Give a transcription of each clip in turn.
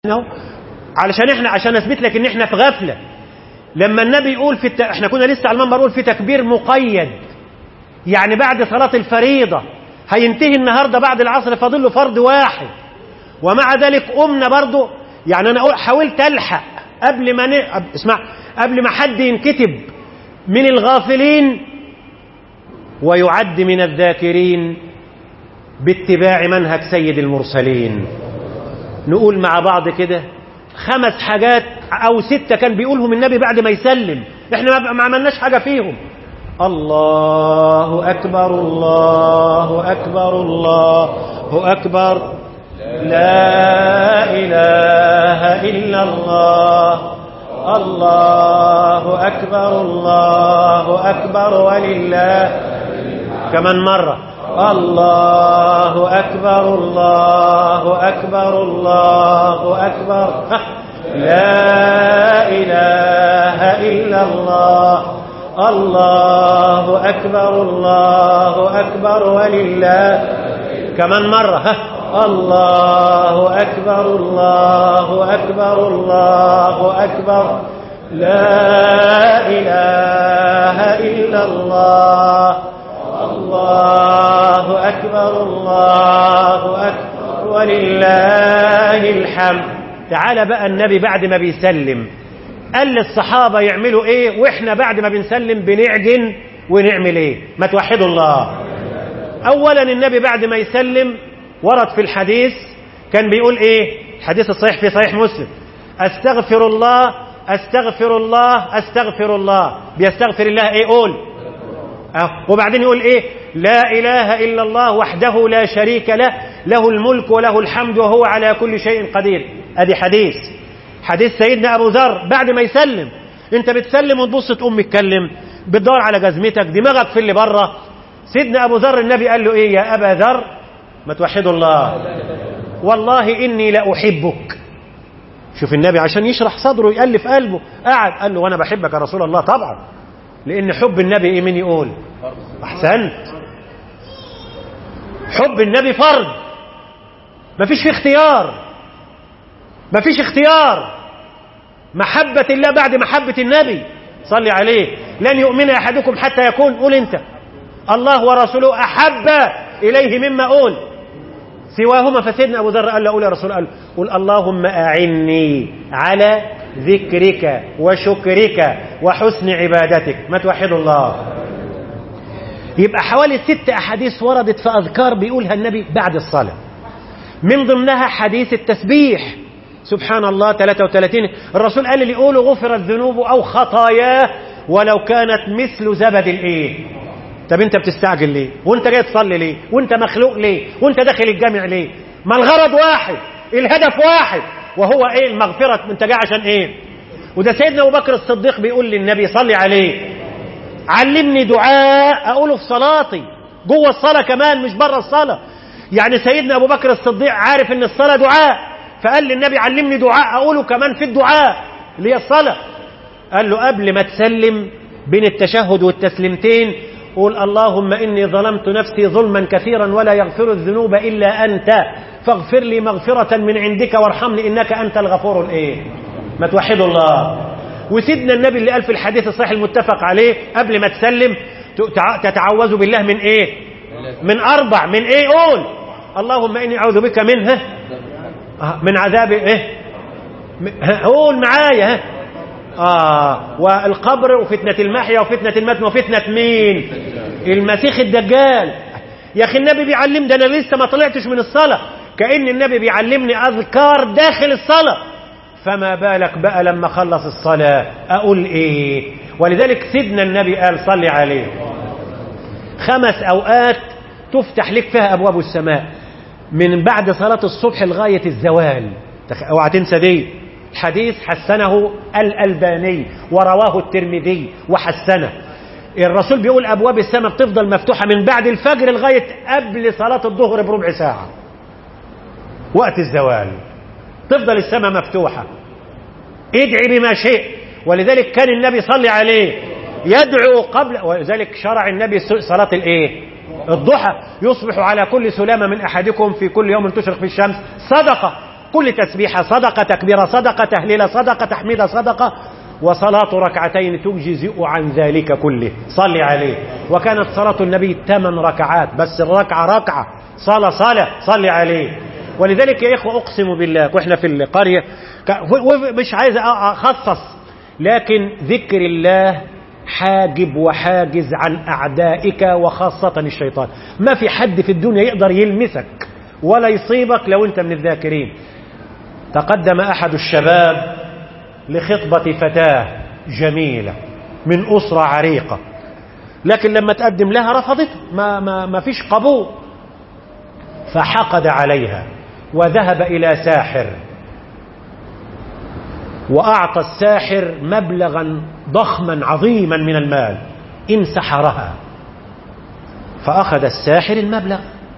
اهو علشان احنا عشان اثبت لك ان احنا في غفله لما النبي يقول في الت... احنا كنا لسه على المنبر يقول في تكبير مقيد يعني بعد صلاه الفريضه هينتهي النهارده بعد العصر فاضل له فرض واحد ومع ذلك قمنا برضه يعني انا أقول حاولت الحق قبل ما ن... اسمع قبل ما حد ينكتب من الغافلين ويعد من الذاكرين باتباع منهج سيد المرسلين نقول مع بعض كده خمس حاجات او ستة كان بيقولهم النبي بعد ما يسلم احنا ما عملناش حاجة فيهم الله اكبر الله اكبر الله اكبر لا اله الا الله الله اكبر الله اكبر ولله كمان مرة الله أكبر الله أكبر الله أكبر لا إله إلا الله الله أكبر الله أكبر ولله كمان مرة الله أكبر الله أكبر الله أكبر لا إله إلا الله الله أكبر الله أكبر ولله الحمد تعالى بقى النبي بعد ما بيسلم قال للصحابة يعملوا ايه واحنا بعد ما بنسلم بنعجن ونعمل ايه ما توحدوا الله اولا النبي بعد ما يسلم ورد في الحديث كان بيقول ايه الحديث الصحيح في صحيح مسلم استغفر الله استغفر الله استغفر الله بيستغفر الله ايه قول أه. وبعدين يقول ايه لا اله الا الله وحده لا شريك له له الملك وله الحمد وهو على كل شيء قدير ادي حديث حديث سيدنا ابو ذر بعد ما يسلم انت بتسلم وتبص تقوم متكلم بتدور على جزمتك دماغك في اللي بره سيدنا ابو ذر النبي قال له ايه يا ابا ذر ما توحدوا الله والله اني لاحبك شوف النبي عشان يشرح صدره يألف قلبه قعد قال له وانا بحبك يا رسول الله طبعا لان حب النبي ايه مين يقول احسنت حب النبي فرض مفيش فيه اختيار مفيش اختيار محبة الله بعد محبة النبي صلي عليه لن يؤمن أحدكم حتى يكون قول انت الله ورسوله أحب إليه مما قول سواهما فسيدنا أبو ذر قال له قول يا رسول الله قل اللهم أعني على ذكرك وشكرك وحسن عبادتك ما توحدوا الله يبقى حوالي ست أحاديث وردت في أذكار بيقولها النبي بعد الصلاة من ضمنها حديث التسبيح سبحان الله 33 الرسول قال اللي يقولوا غفرت ذنوبه أو خطاياه ولو كانت مثل زبد الايه طب انت بتستعجل ليه وانت جاي تصلي ليه وانت مخلوق ليه وانت داخل الجامع ليه ما الغرض واحد الهدف واحد وهو ايه المغفرة انت جاي عشان ايه وده سيدنا ابو بكر الصديق بيقول للنبي صلي عليه علمني دعاء اقوله في صلاتي جوه الصلاة كمان مش بره الصلاة يعني سيدنا ابو بكر الصديق عارف ان الصلاة دعاء فقال للنبي علمني دعاء اقوله كمان في الدعاء اللي هي الصلاة قال له قبل ما تسلم بين التشهد والتسليمتين قول اللهم إني ظلمت نفسي ظلما كثيرا ولا يغفر الذنوب إلا أنت فاغفر لي مغفرة من عندك وارحمني إنك أنت الغفور الإيه ما توحدوا الله وسيدنا النبي اللي قال في الحديث الصحيح المتفق عليه قبل ما تسلم تتعوذ بالله من إيه من أربع من إيه قول اللهم إني أعوذ بك منه من عذاب إيه قول معايا آه والقبر وفتنة المحيا وفتنة المتن وفتنة مين المسيح الدجال يا أخي النبي بيعلم ده أنا لسه ما طلعتش من الصلاة كأن النبي بيعلمني أذكار داخل الصلاة فما بالك بقى لما خلص الصلاة أقول إيه ولذلك سيدنا النبي قال صلي عليه خمس أوقات تفتح لك فيها أبواب السماء من بعد صلاة الصبح لغاية الزوال اوعى تنسى دي الحديث حسنه الألباني ورواه الترمذي وحسنه الرسول بيقول أبواب السماء بتفضل مفتوحة من بعد الفجر لغاية قبل صلاة الظهر بربع ساعة وقت الزوال تفضل السماء مفتوحة ادعي بما شئت ولذلك كان النبي صلى عليه يدعو قبل ولذلك شرع النبي صلاة الايه الضحى يصبح على كل سلامة من أحدكم في كل يوم تشرق في الشمس صدقة كل تسبيحة صدقة تكبيرة صدقة تهليل صدقة تحميد صدقة وصلاة ركعتين تجزئ عن ذلك كله صل عليه وكانت صلاة النبي ثمان ركعات بس الركعة ركعة صلاة صلاة صل عليه ولذلك يا إخوة أقسم بالله وإحنا في القرية مش عايز أخصص لكن ذكر الله حاجب وحاجز عن أعدائك وخاصة الشيطان ما في حد في الدنيا يقدر يلمسك ولا يصيبك لو أنت من الذاكرين تقدم أحد الشباب لخطبة فتاة جميلة من أسرة عريقة لكن لما تقدم لها رفضته ما, ما, ما فيش قبول فحقد عليها وذهب إلى ساحر وأعطى الساحر مبلغا ضخما عظيما من المال إن سحرها فأخذ الساحر المبلغ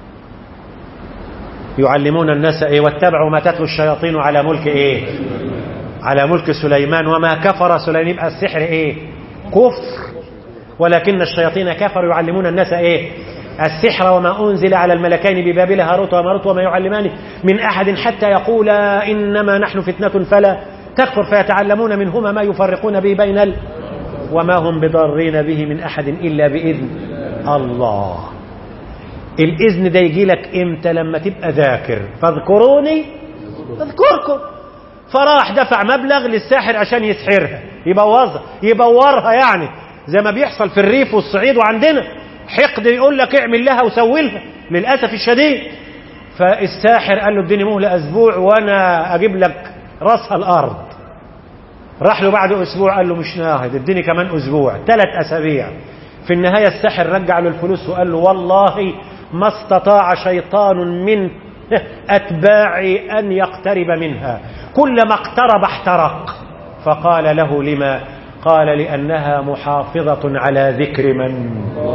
يعلمون الناس إيه واتبعوا ما تتلو الشياطين على ملك إيه على ملك سليمان وما كفر سليمان يبقى السحر إيه كفر ولكن الشياطين كفروا يعلمون الناس إيه السحر وما أنزل على الملكين ببابل هاروت وماروت وما يعلمان من أحد حتى يقولا إنما نحن فتنة فلا تكفر فيتعلمون منهما ما يفرقون به بين ال... وما هم بضارين به من أحد إلا بإذن الله الإذن ده يجي لك إمتى لما تبقى ذاكر فاذكروني اذكركم فراح دفع مبلغ للساحر عشان يسحرها يبوظها يبورها يعني زي ما بيحصل في الريف والصعيد وعندنا حقد يقول لك اعمل لها وسوي لها للأسف الشديد فالساحر قال له اديني مهلة أسبوع وأنا أجيب لك رأسها الأرض راح له بعد أسبوع قال له مش ناهد اديني كمان أسبوع ثلاث أسابيع في النهاية الساحر رجع له الفلوس وقال له والله ما استطاع شيطان من أتباعي أن يقترب منها كلما اقترب احترق فقال له لما قال لأنها محافظة على ذكر من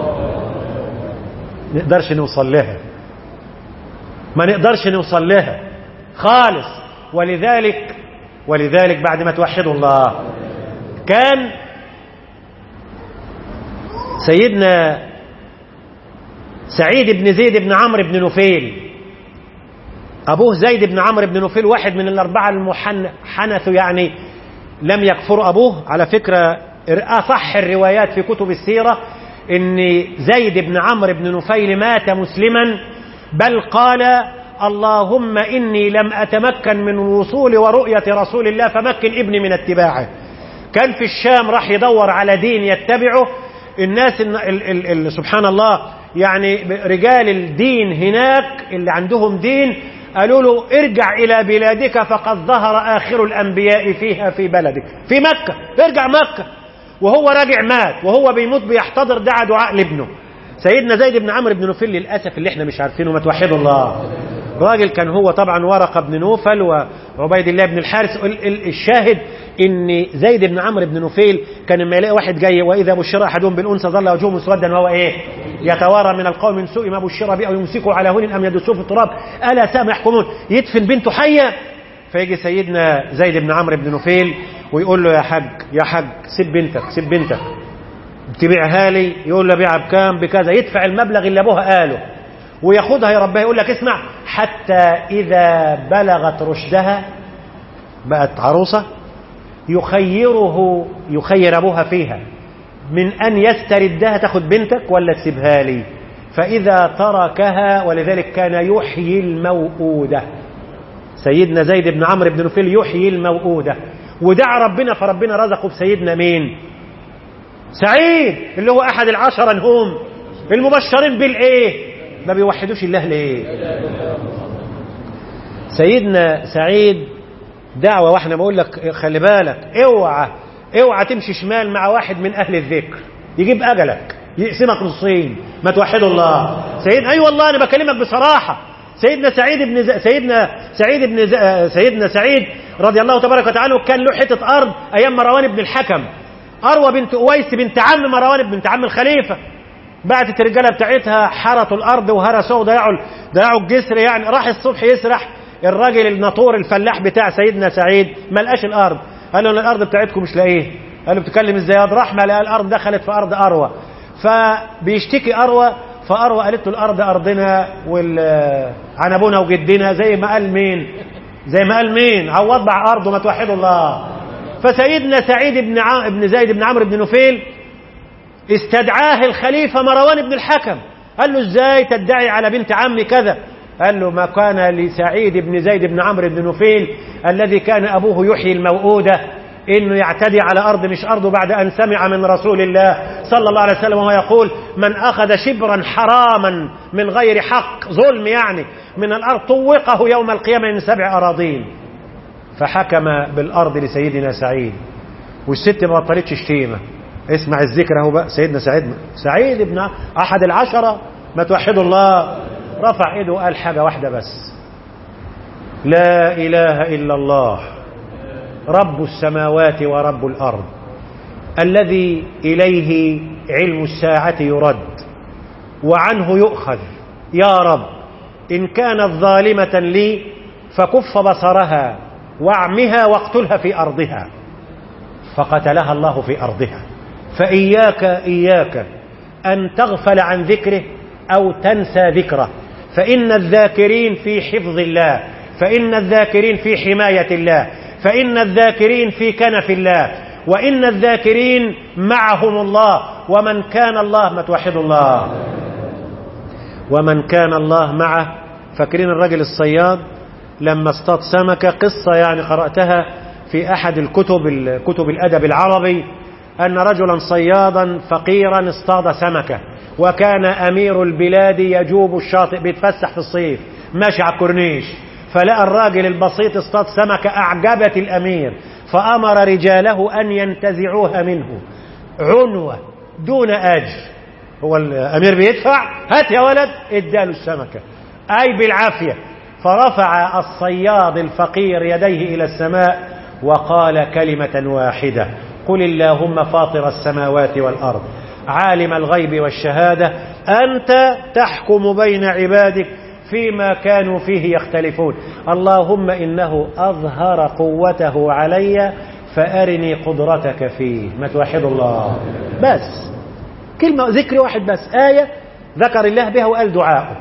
نقدرش نوصل لها ما نقدرش نوصل لها خالص ولذلك ولذلك بعد ما توحدوا الله كان سيدنا سعيد بن زيد بن عمرو بن نفيل أبوه زيد بن عمرو بن نفيل واحد من الأربعة المحنثوا يعني لم يكفر أبوه على فكرة أصح الروايات في كتب السيرة إن زيد بن عمرو بن نفيل مات مسلما بل قال اللهم إني لم أتمكن من وصول ورؤية رسول الله فمكن ابني من اتباعه كان في الشام راح يدور على دين يتبعه الناس ال ال ال سبحان الله يعني رجال الدين هناك اللي عندهم دين قالوا له ارجع إلى بلادك فقد ظهر آخر الأنبياء فيها في بلدك في مكة ارجع مكة وهو راجع مات وهو بيموت بيحتضر دعا دعاء لابنه سيدنا زيد بن عمرو بن نوفل للأسف اللي احنا مش عارفينه ما توحدوا الله راجل كان هو طبعا ورقة بن نوفل وعبيد الله بن الحارث الشاهد ان زيد بن عمرو بن نفيل كان لما يلاقي واحد جاي واذا بشر احدهم بالانثى ظل وجهه مسودا وهو ايه يتوارى من القوم من سوء ما بشر به او يمسكه على هون ام يدسوه في التراب الا ساء ما يحكمون يدفن بنته حيه فيجي سيدنا زيد بن عمرو بن نفيل ويقول له يا حاج يا حاج سيب بنتك سيب بنتك تبيعها لي يقول له بيعها بكام بكذا يدفع المبلغ اللي ابوها قاله وياخدها يربيها يقول لك اسمع حتى اذا بلغت رشدها بقت عروسه يخيره يخير ابوها فيها من ان يستردها تاخد بنتك ولا تسيبها لي فاذا تركها ولذلك كان يحيي الموءوده سيدنا زيد بن عمرو بن نفيل يحيي الموءوده ودعا ربنا فربنا رزقه بسيدنا مين سعيد اللي هو احد العشره هم المبشرين بالايه ما بيوحدوش الله ليه سيدنا سعيد دعوة واحنا بقول لك خلي بالك اوعى اوعى تمشي شمال مع واحد من اهل الذكر يجيب اجلك يقسمك نصين ما توحدوا الله سيد اي أيوة والله انا بكلمك بصراحه سيدنا سعيد بن ز... سيدنا سعيد بن ز... سيدنا سعيد رضي الله تبارك وتعالى كان له حته ارض ايام مروان بن الحكم اروى بنت اويس بنت عم مروان بنت عم الخليفه بعتت الرجاله بتاعتها حرثوا الارض وهرسوها وضيعوا ضيعوا الجسر يعني راح الصبح يسرح الراجل الناطور الفلاح بتاع سيدنا سعيد ما لقاش الارض قال له الارض بتاعتكم مش لاقيه قال له بتتكلم ازاي راح ما لقى الارض دخلت في ارض اروى فبيشتكي اروى فاروى قالت له الارض ارضنا عن ابونا وجدنا زي ما قال مين زي ما قال مين عوض باع أرضه ما توحدوا الله فسيدنا سعيد بن ع... بن زيد بن عمرو بن نفيل استدعاه الخليفة مروان بن الحكم قال له ازاي تدعي على بنت عمي كذا قال له ما كان لسعيد بن زيد بن عمرو بن نفيل الذي كان أبوه يحيي الموؤودة انه يعتدي على ارض مش ارضه بعد ان سمع من رسول الله صلى الله عليه وسلم وهو يقول من اخذ شبرا حراما من غير حق ظلم يعني من الارض طوقه يوم القيامه من سبع اراضين فحكم بالارض لسيدنا سعيد والست ما بطلتش شتيمه اسمع الذكر اهو بقى سيدنا سعيد سعيد ابن احد العشره ما توحدوا الله رفع ايده وقال حاجه واحده بس لا اله الا الله رب السماوات ورب الأرض الذي إليه علم الساعة يرد وعنه يؤخذ يا رب إن كانت ظالمة لي فكف بصرها واعمها واقتلها في أرضها فقتلها الله في أرضها فإياك إياك أن تغفل عن ذكره أو تنسى ذكره فإن الذاكرين في حفظ الله فإن الذاكرين في حماية الله فإن الذاكرين في كنف الله وإن الذاكرين معهم الله ومن كان الله ما توحد الله ومن كان الله معه فاكرين الرجل الصياد لما اصطاد سمكة قصة يعني قرأتها في أحد الكتب كتب الأدب العربي أن رجلا صيادا فقيرا اصطاد سمكة وكان أمير البلاد يجوب الشاطئ بيتفسح في الصيف ماشي على الكورنيش فلقى الراجل البسيط اصطاد سمكة أعجبت الأمير فأمر رجاله أن ينتزعوها منه عنوة دون أجر هو الأمير بيدفع هات يا ولد اداله السمكة أي بالعافية فرفع الصياد الفقير يديه إلى السماء وقال كلمة واحدة قل اللهم فاطر السماوات والأرض عالم الغيب والشهادة أنت تحكم بين عبادك فيما كانوا فيه يختلفون اللهم إنه أظهر قوته علي فأرني قدرتك فيه ما توحد الله بس كلمة ذكر واحد بس آية ذكر الله بها وقال دعاءه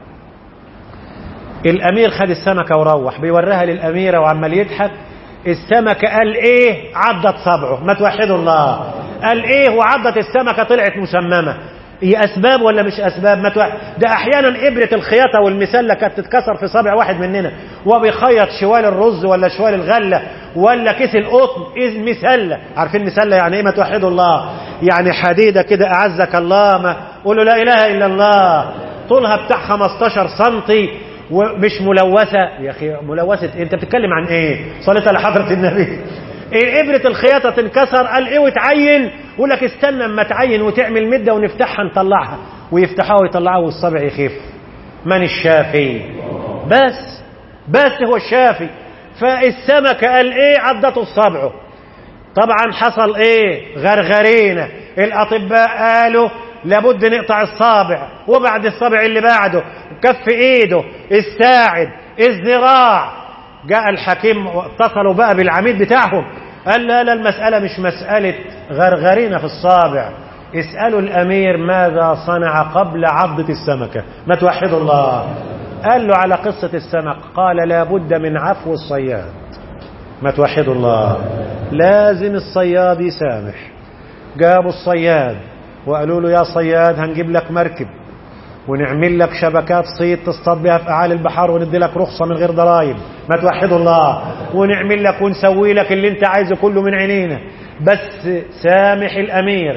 الأمير خد السمكة وروح بيوريها للأميرة وعمال يضحك السمكة قال ايه عضت صبعه ما توحد الله قال ايه وعضت السمكة طلعت مسممة هي اسباب ولا مش اسباب ما توحد. ده احيانا ابرة الخياطة والمسلة كانت تتكسر في صبع واحد مننا وبيخيط شوال الرز ولا شوال الغلة ولا كيس القطن إذ مسلة عارفين مسلة يعني ايه ما توحدوا الله يعني حديدة كده اعزك الله ما قولوا لا اله الا الله طولها بتاع 15 سنتي ومش ملوثة يا أخي ملوثة أنت بتتكلم عن إيه صليت على حضرة النبي إيه إبرة الخياطة تنكسر قال إيه وتعين يقول لك استنى اما تعين وتعمل مدة ونفتحها نطلعها ويفتحوها ويطلعوها والصبع يخف من الشافي بس بس هو الشافي فالسمكة قال إيه عضته الصبع طبعا حصل إيه غرغرينة الأطباء قالوا لابد نقطع الصابع وبعد الصابع اللي بعده كف ايده الساعد الذراع جاء الحكيم اتصلوا بقى بالعميد بتاعهم قال لا لا المسألة مش مسألة غرغرينة في الصابع اسألوا الأمير ماذا صنع قبل عضة السمكة ما توحدوا الله قال له على قصة السمك قال لابد من عفو الصياد ما توحدوا الله لازم الصياد يسامح جابوا الصياد وقالوا له يا صياد هنجيب لك مركب ونعمل لك شبكات صيد تصطاد بها في اعالي البحار وندي لك رخصه من غير ضرائب ما توحدوا الله ونعمل لك ونسوي لك اللي انت عايزه كله من عينينا بس سامح الامير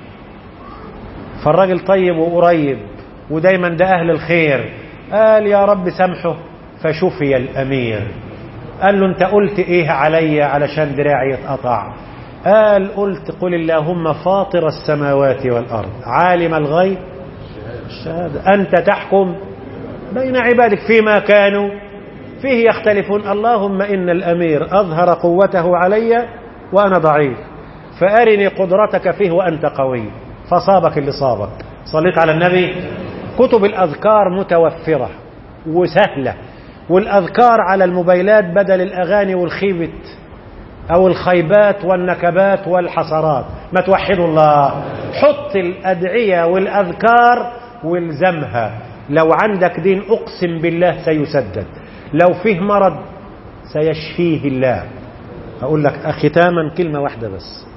فالراجل طيب وقريب ودايما ده اهل الخير قال يا رب سامحه فشفي الامير قال له انت قلت ايه علي علشان دراعي يتقطع قال قلت قل اللهم فاطر السماوات والأرض عالم الغيب الشهادة أنت تحكم بين عبادك فيما كانوا فيه يختلفون اللهم إن الأمير أظهر قوته علي وأنا ضعيف فأرني قدرتك فيه وأنت قوي فصابك اللي صابك صليت على النبي كتب الأذكار متوفرة وسهلة والأذكار على الموبايلات بدل الأغاني والخيبة أو الخيبات والنكبات والحسرات ما توحدوا الله حط الأدعية والأذكار والزمها لو عندك دين أقسم بالله سيسدد لو فيه مرض سيشفيه الله أقول لك ختاما كلمة واحدة بس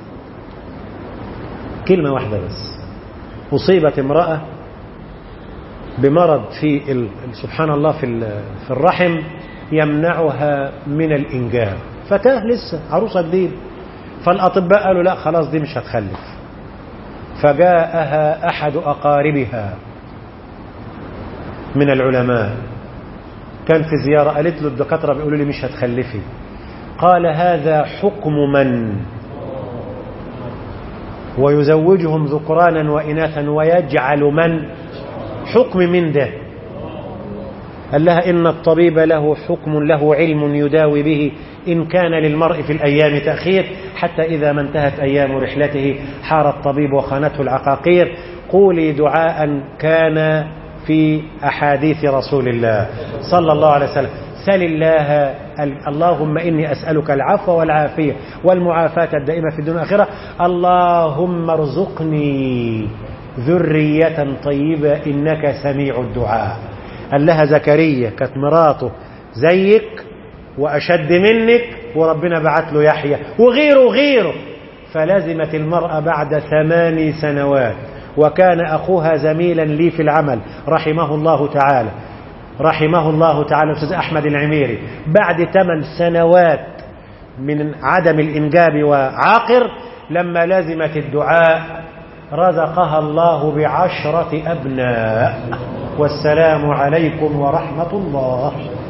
كلمة واحدة بس أصيبت امرأة بمرض في ال... سبحان الله في ال... في الرحم يمنعها من الإنجاب فتاة لسه عروسة جديد فالأطباء قالوا لا خلاص دي مش هتخلف فجاءها أحد أقاربها من العلماء كان في زيارة قالت له الدكاترة بيقولوا لي مش هتخلفي قال هذا حكم من ويزوجهم ذكرانا وإناثا ويجعل من حكم من ده قال لها إن الطبيب له حكم له علم يداوي به إن كان للمرء في الأيام تأخير حتى إذا ما انتهت أيام رحلته حار الطبيب وخانته العقاقير قولي دعاء كان في أحاديث رسول الله صلى الله عليه وسلم سل الله اللهم إني أسألك العفو والعافية والمعافاة الدائمة في الدنيا والآخرة اللهم ارزقني ذرية طيبة إنك سميع الدعاء قال لها زكريا كانت مراته زيك وأشد منك وربنا بعت له يحيى وغيره وغيره فلزمت المرأة بعد ثمان سنوات وكان أخوها زميلا لي في العمل رحمه الله تعالى رحمه الله تعالى أستاذ أحمد العميري بعد ثمان سنوات من عدم الإنجاب وعاقر لما لازمت الدعاء رزقها الله بعشرة أبناء والسلام عليكم ورحمة الله